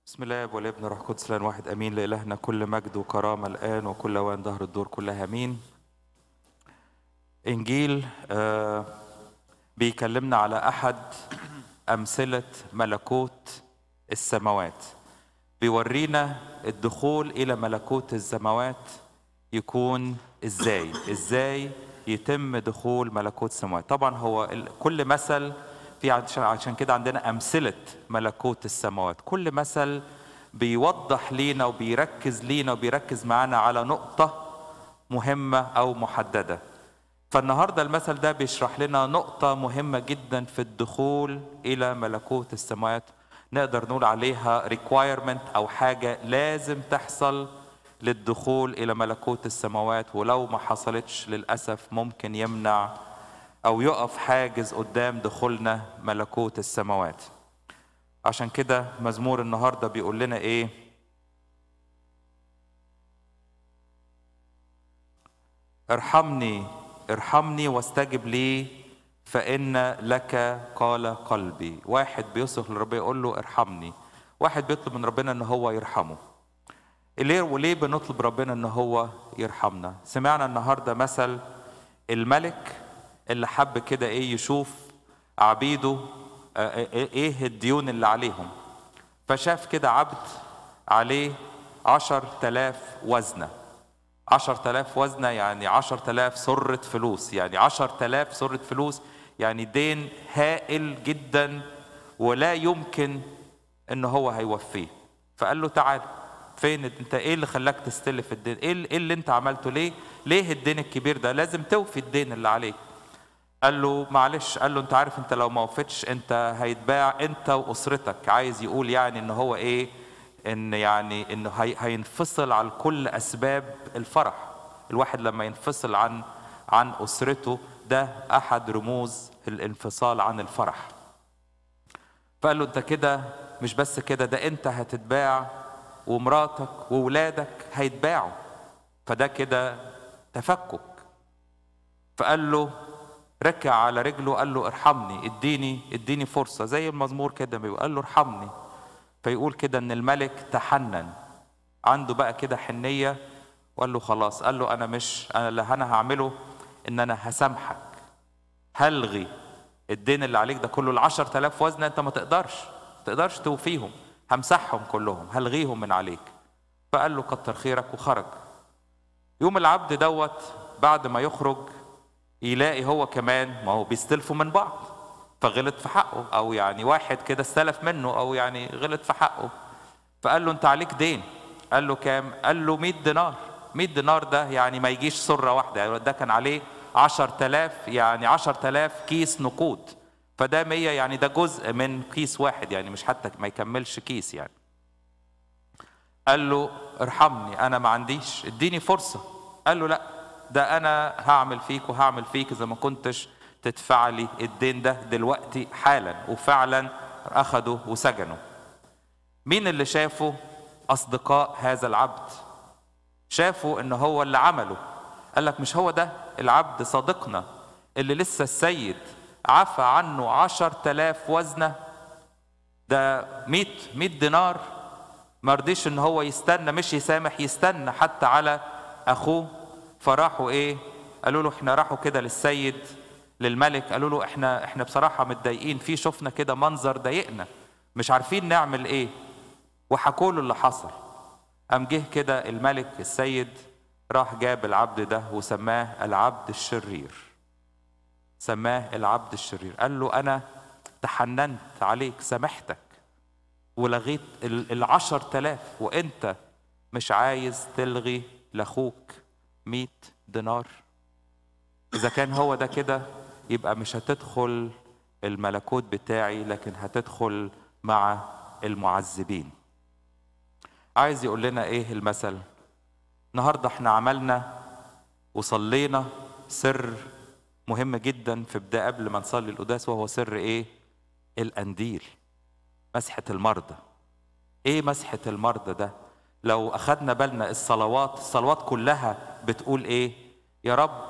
بسم الله والابن روح قدس لان واحد امين لالهنا كل مجد وكرامه الان وكل اوان ظهر الدور كلها امين انجيل آه بيكلمنا على احد امثله ملكوت السماوات بيورينا الدخول الى ملكوت السماوات يكون ازاي ازاي يتم دخول ملكوت السماوات طبعا هو ال- كل مثل في عشان عشان كده عندنا امثله ملكوت السماوات كل مثل بيوضح لينا وبيركز لينا وبيركز معانا على نقطه مهمه او محدده فالنهارده المثل ده بيشرح لنا نقطة مهمة جدا في الدخول إلى ملكوت السماوات نقدر نقول عليها requirement أو حاجة لازم تحصل للدخول إلى ملكوت السماوات ولو ما حصلتش للأسف ممكن يمنع أو يقف حاجز قدام دخولنا ملكوت السماوات عشان كده مزمور النهارده بيقول لنا إيه ارحمني ارحمني واستجب لي فإن لك قال قلبي واحد بيصرخ لربنا يقول له ارحمني واحد بيطلب من ربنا ان هو يرحمه ليه وليه بنطلب ربنا ان هو يرحمنا سمعنا النهارده مثل الملك اللي حب كده ايه يشوف عبيده آه، آه، ايه الديون اللي عليهم فشاف كده عبد عليه عشر تلاف وزنه عشر تلاف وزنة يعني عشر تلاف سرة فلوس يعني عشر تلاف سرة فلوس يعني دين هائل جدا ولا يمكن ان هو هيوفيه فقال له تعال فين انت ايه اللي خلاك تستلف الدين ايه اللي, إيه اللي انت عملته ليه ليه الدين الكبير ده لازم توفي الدين اللي عليك قال له معلش قال له انت عارف انت لو ما وفتش انت هيتباع انت واسرتك عايز يقول يعني ان هو ايه ان يعني انه هي هينفصل عن كل اسباب الفرح الواحد لما ينفصل عن عن اسرته ده احد رموز الانفصال عن الفرح فقال له انت كده مش بس كده ده انت هتتباع ومراتك وولادك هيتباعوا فده كده تفكك فقال له ركع على رجله قال له ارحمني اديني اديني فرصه زي المزمور كده بيقول قال له ارحمني فيقول كده ان الملك تحنن عنده بقى كده حنيه وقال له خلاص قال له انا مش انا اللي انا هعمله ان انا هسامحك هلغي الدين اللي عليك ده كله العشر تلاف وزنة انت ما تقدرش ما تقدرش توفيهم همسحهم كلهم هلغيهم من عليك فقال له كتر خيرك وخرج يوم العبد دوت بعد ما يخرج يلاقي هو كمان ما هو بيستلفوا من بعض فغلط في حقه او يعني واحد كده استلف منه او يعني غلط في حقه فقال له انت عليك دين قال له كام قال له 100 دينار 100 دينار ده يعني ما يجيش سرة واحدة يعني ده كان عليه 10000 يعني 10000 كيس نقود فده 100 يعني ده جزء من كيس واحد يعني مش حتى ما يكملش كيس يعني قال له ارحمني انا ما عنديش اديني فرصة قال له لا ده انا هعمل فيك وهعمل فيك اذا ما كنتش تدفع لي الدين ده دلوقتي حالا وفعلا اخده وسجنه مين اللي شافه اصدقاء هذا العبد شافوا ان هو اللي عمله قال لك مش هو ده العبد صادقنا اللي لسه السيد عفى عنه عشر تلاف وزنة ده مئة مئة دينار ما رضيش ان هو يستنى مش يسامح يستنى حتى على اخوه فراحوا ايه قالوا له احنا راحوا كده للسيد للملك قالوا له احنا احنا بصراحه متضايقين في شفنا كده منظر ضايقنا مش عارفين نعمل ايه وحكوا له اللي حصل قام جه كده الملك السيد راح جاب العبد ده وسماه العبد الشرير سماه العبد الشرير قال له انا تحننت عليك سامحتك ولغيت ال- العشر تلاف وانت مش عايز تلغي لاخوك مئة دينار إذا كان هو ده كده يبقى مش هتدخل الملكوت بتاعي لكن هتدخل مع المعذبين عايز يقول لنا ايه المثل النهارده احنا عملنا وصلينا سر مهم جدا في بداية قبل ما نصلي القداس وهو سر ايه القنديل مسحة المرضى ايه مسحة المرضى ده لو اخدنا بالنا الصلوات الصلوات كلها بتقول ايه يا رب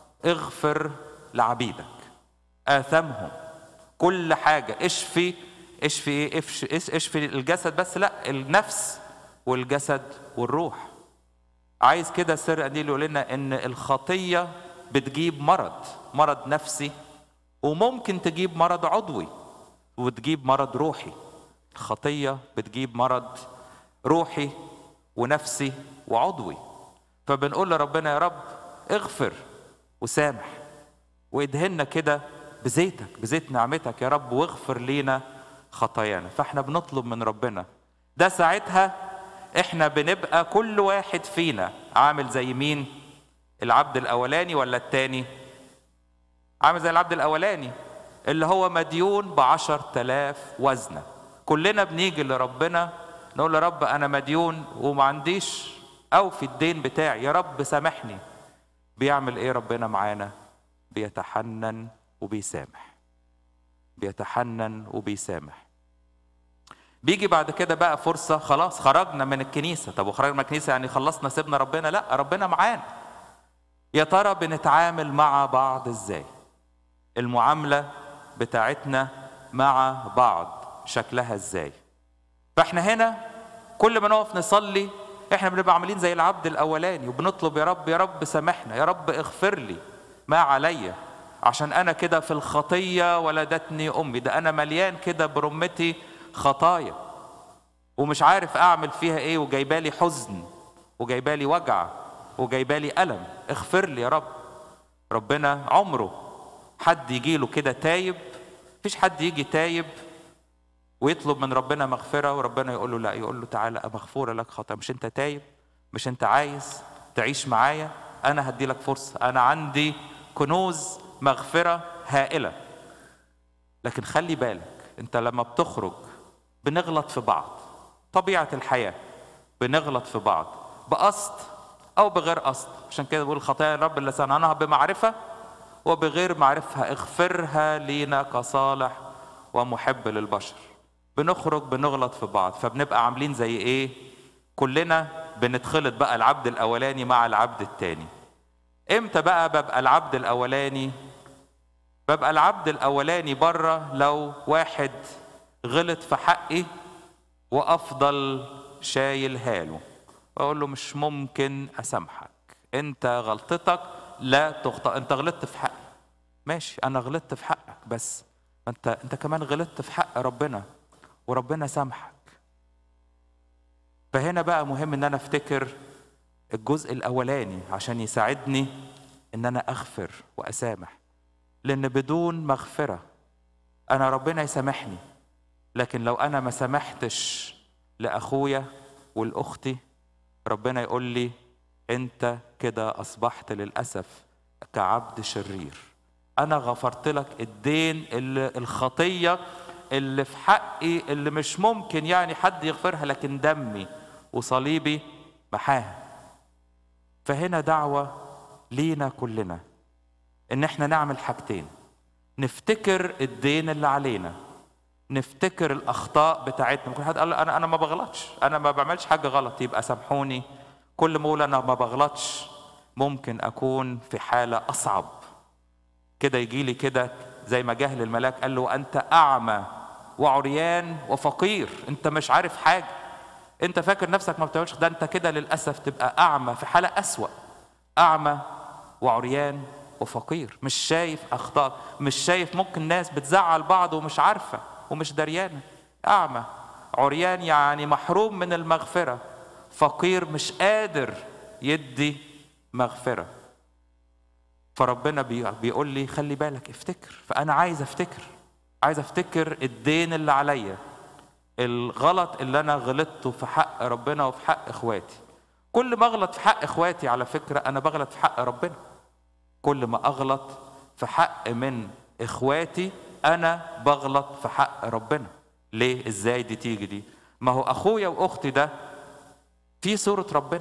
اغفر لعبيدك آثامهم كل حاجة اشفي اشفي ايه اشفي, اشفي الجسد بس لا النفس والجسد والروح عايز كده سر قليل يقول لنا ان الخطيه بتجيب مرض مرض نفسي وممكن تجيب مرض عضوي وتجيب مرض روحي الخطيه بتجيب مرض روحي ونفسي وعضوي فبنقول لربنا يا رب اغفر وسامح وادهنا كده بزيتك بزيت نعمتك يا رب واغفر لينا خطايانا فاحنا بنطلب من ربنا ده ساعتها احنا بنبقى كل واحد فينا عامل زي مين العبد الاولاني ولا التاني عامل زي العبد الاولاني اللي هو مديون بعشر تلاف وزنة كلنا بنيجي لربنا نقول يا رب انا مديون وما عنديش او في الدين بتاعي يا رب سامحني بيعمل ايه ربنا معانا بيتحنن وبيسامح بيتحنن وبيسامح بيجي بعد كده بقى فرصة خلاص خرجنا من الكنيسة طب وخرجنا من الكنيسة يعني خلصنا سيبنا ربنا لا ربنا معانا يا ترى بنتعامل مع بعض ازاي المعاملة بتاعتنا مع بعض شكلها ازاي فاحنا هنا كل ما نقف نصلي احنا بنبقى عاملين زي العبد الاولاني وبنطلب يا رب يا رب سامحنا يا رب اغفر لي ما عليا عشان انا كده في الخطيه ولدتني امي ده انا مليان كده برمتي خطايا ومش عارف اعمل فيها ايه وجايبالي حزن وجايبالي وجع وجايبالي الم اغفر لي يا رب ربنا عمره حد يجي له كده تايب مفيش حد يجي تايب ويطلب من ربنا مغفرة وربنا يقول له لا يقول له تعالى مغفورة لك خطأ مش انت تايب مش انت عايز تعيش معايا انا هدي لك فرصة انا عندي كنوز مغفرة هائلة لكن خلي بالك انت لما بتخرج بنغلط في بعض طبيعة الحياة بنغلط في بعض بقصد أو بغير قصد عشان كده بقول خطايا الرب اللي صنعناها بمعرفة وبغير معرفة اغفرها لينا كصالح ومحب للبشر بنخرج بنغلط في بعض فبنبقى عاملين زي ايه كلنا بنتخلط بقى العبد الاولاني مع العبد التاني امتى بقى ببقى العبد الاولاني ببقى العبد الاولاني بره لو واحد غلط في حقي وافضل شايل هاله واقول له مش ممكن اسامحك انت غلطتك لا تخطئ انت غلطت في حقي ماشي انا غلطت في حقك بس انت انت كمان غلطت في حق ربنا وربنا سامحك فهنا بقى مهم ان انا افتكر الجزء الاولاني عشان يساعدني ان انا اغفر واسامح لان بدون مغفره انا ربنا يسامحني لكن لو انا ما سامحتش لاخويا ولاختي ربنا يقول لي انت كده اصبحت للاسف كعبد شرير انا غفرت لك الدين اللي الخطيه اللي في حقي اللي مش ممكن يعني حد يغفرها لكن دمي وصليبي محاها فهنا دعوه لينا كلنا ان احنا نعمل حاجتين نفتكر الدين اللي علينا نفتكر الاخطاء بتاعتنا كل حد قال انا انا ما بغلطش انا ما بعملش حاجه غلط يبقى سامحوني كل ما اقول انا ما بغلطش ممكن اكون في حاله اصعب كده يجي لي كده زي ما جهل الملاك قال له انت اعمى وعريان وفقير انت مش عارف حاجه انت فاكر نفسك ما بتعملش ده انت كده للاسف تبقى اعمى في حاله اسوا اعمى وعريان وفقير مش شايف اخطاء مش شايف ممكن ناس بتزعل بعض ومش عارفه ومش دريانه اعمى عريان يعني محروم من المغفره فقير مش قادر يدي مغفره فربنا بيقول لي خلي بالك افتكر فانا عايز افتكر عايز افتكر الدين اللي عليا الغلط اللي انا غلطته في حق ربنا وفي حق اخواتي كل ما اغلط في حق اخواتي على فكره انا بغلط في حق ربنا كل ما اغلط في حق من اخواتي انا بغلط في حق ربنا ليه ازاي دي تيجي دي ما هو اخويا واختي ده في صوره ربنا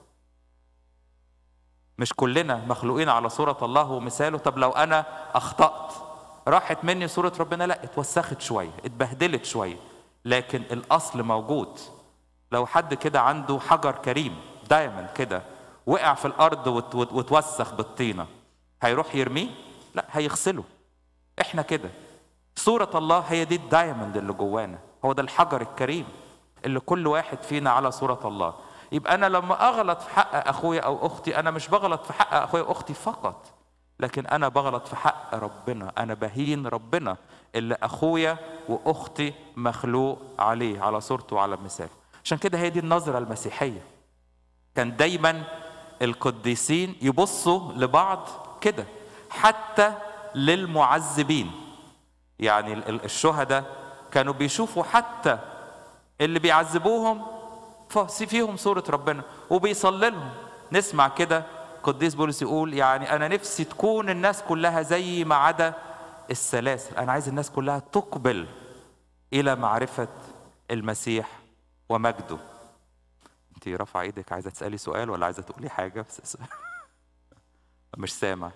مش كلنا مخلوقين على صوره الله ومثاله طب لو انا اخطات راحت مني صوره ربنا لا اتوسخت شويه اتبهدلت شويه لكن الاصل موجود لو حد كده عنده حجر كريم دايما كده وقع في الارض وتوسخ بالطينه هيروح يرميه لا هيغسله احنا كده صورة الله هي دي الدايموند اللي جوانا هو ده الحجر الكريم اللي كل واحد فينا على صورة الله يبقى أنا لما أغلط في حق أخويا أو أختي أنا مش بغلط في حق أخويا وأختي فقط لكن أنا بغلط في حق ربنا أنا بهين ربنا اللي أخويا وأختي مخلوق عليه على صورته وعلى مثاله عشان كده هي دي النظرة المسيحية كان دايما القديسين يبصوا لبعض كده حتى للمعذبين يعني الشهداء كانوا بيشوفوا حتى اللي بيعذبوهم فيهم صورة ربنا وبيصلي لهم نسمع كده قديس بولس يقول يعني أنا نفسي تكون الناس كلها زي ما عدا السلاسل أنا عايز الناس كلها تقبل إلى معرفة المسيح ومجده أنت رافعة إيدك عايزة تسألي سؤال ولا عايزة تقولي حاجة بس مش سامع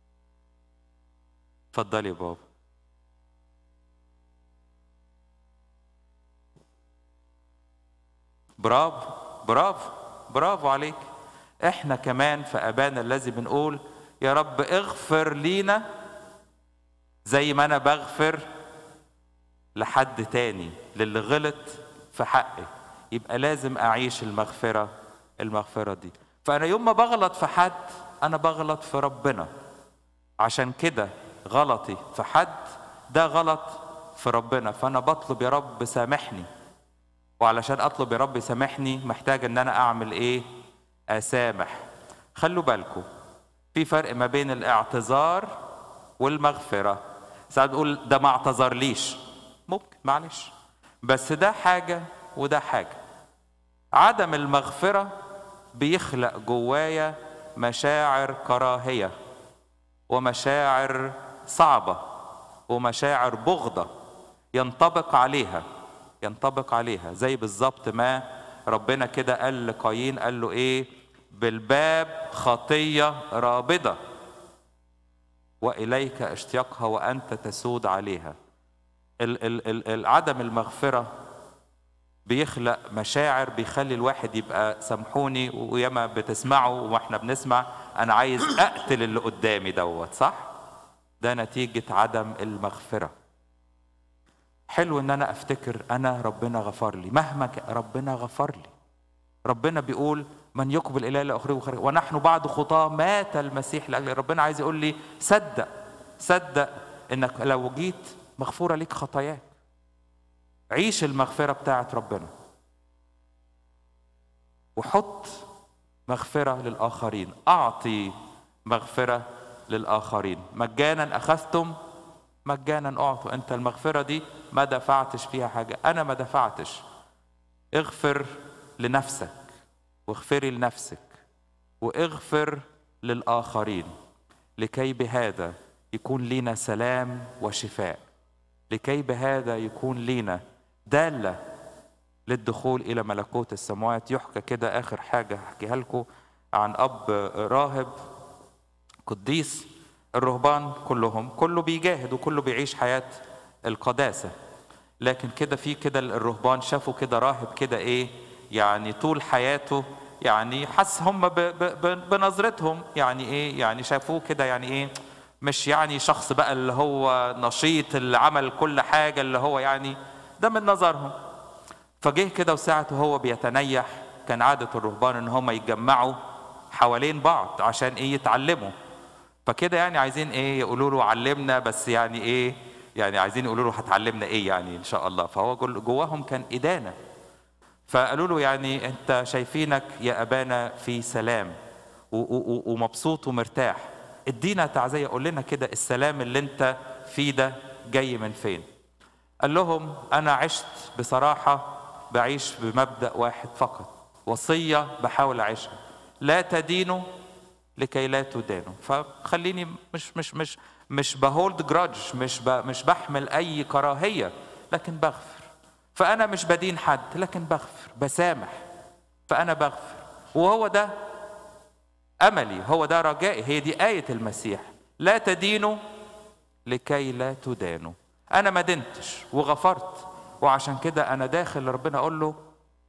اتفضلي يا بابا برافو برافو برافو عليك احنا كمان في ابانا الذي بنقول يا رب اغفر لينا زي ما انا بغفر لحد تاني للي غلط في حقي يبقى لازم اعيش المغفره المغفره دي فانا يوم ما بغلط في حد انا بغلط في ربنا عشان كده غلطي في حد ده غلط في ربنا فانا بطلب يا رب سامحني وعلشان اطلب يا رب يسامحني محتاج ان انا اعمل ايه اسامح خلوا بالكم في فرق ما بين الاعتذار والمغفره ساعات بقول ده ما اعتذرليش ممكن معلش بس ده حاجه وده حاجه عدم المغفره بيخلق جوايا مشاعر كراهيه ومشاعر صعبه ومشاعر بغضه ينطبق عليها ينطبق عليها زي بالظبط ما ربنا كده قال لقايين قال له ايه بالباب خطيه رابضه واليك اشتياقها وانت تسود عليها ال ال ال عدم المغفره بيخلق مشاعر بيخلي الواحد يبقى سامحوني وياما بتسمعوا واحنا بنسمع انا عايز اقتل اللي قدامي دوت صح ده نتيجه عدم المغفره حلو ان انا افتكر انا ربنا غفر لي مهما ك... ربنا غفر لي ربنا بيقول من يقبل الي لا اخرجه خارج ونحن بعد خطاه مات المسيح لاجل ربنا عايز يقول لي صدق صدق انك لو جيت مغفوره ليك خطاياك عيش المغفره بتاعت ربنا وحط مغفره للاخرين اعطي مغفره للاخرين مجانا اخذتم مجانا اعطوا انت المغفره دي ما دفعتش فيها حاجه انا ما دفعتش اغفر لنفسك واغفري لنفسك واغفر للاخرين لكي بهذا يكون لينا سلام وشفاء لكي بهذا يكون لينا داله للدخول الى ملكوت السماوات يحكى كده اخر حاجه هحكيها لكم عن اب راهب قديس الرهبان كلهم كله بيجاهد وكله بيعيش حياة القداسة لكن كده في كده الرهبان شافوا كده راهب كده ايه يعني طول حياته يعني حس هم ب ب بنظرتهم يعني ايه يعني شافوه كده يعني ايه مش يعني شخص بقى اللي هو نشيط اللي عمل كل حاجة اللي هو يعني ده من نظرهم فجه كده وساعة وهو بيتنيح كان عادة الرهبان ان هم يتجمعوا حوالين بعض عشان ايه يتعلموا فكده يعني عايزين ايه يقولوا له علمنا بس يعني ايه يعني عايزين يقولوا له هتعلمنا ايه يعني ان شاء الله فهو جواهم كان ادانه فقالوا له يعني انت شايفينك يا ابانا في سلام ومبسوط ومرتاح ادينا تعزيه قول لنا كده السلام اللي انت فيه ده جاي من فين قال لهم انا عشت بصراحه بعيش بمبدا واحد فقط وصيه بحاول اعيشها لا تدينوا لكي لا تدانوا فخليني مش مش مش مش بهولد جراج مش مش بحمل اي كراهيه لكن بغفر فانا مش بدين حد لكن بغفر بسامح فانا بغفر وهو ده املي هو ده رجائي هي دي ايه المسيح لا تدينوا لكي لا تدانوا انا ما دنتش وغفرت وعشان كده انا داخل لربنا اقول له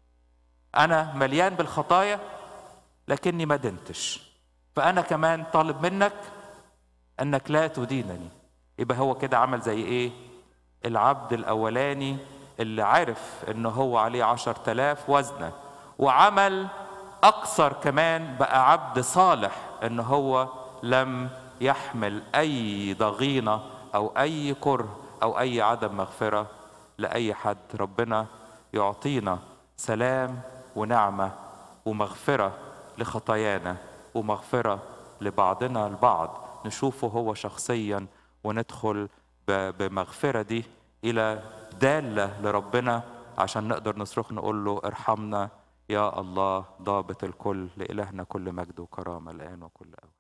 انا مليان بالخطايا لكني ما دنتش فأنا كمان طالب منك أنك لا تدينني يبقى هو كده عمل زي إيه؟ العبد الأولاني اللي عرف إن هو عليه عشر تلاف وزنة وعمل أكثر كمان بقى عبد صالح إن هو لم يحمل أي ضغينة أو أي كره أو أي عدم مغفرة لأي حد ربنا يعطينا سلام ونعمة ومغفرة لخطايانا ومغفرة لبعضنا البعض نشوفه هو شخصيا وندخل بمغفرة دي إلى دالة لربنا عشان نقدر نصرخ نقول له ارحمنا يا الله ضابط الكل لإلهنا كل مجد وكرامة الآن وكل أوان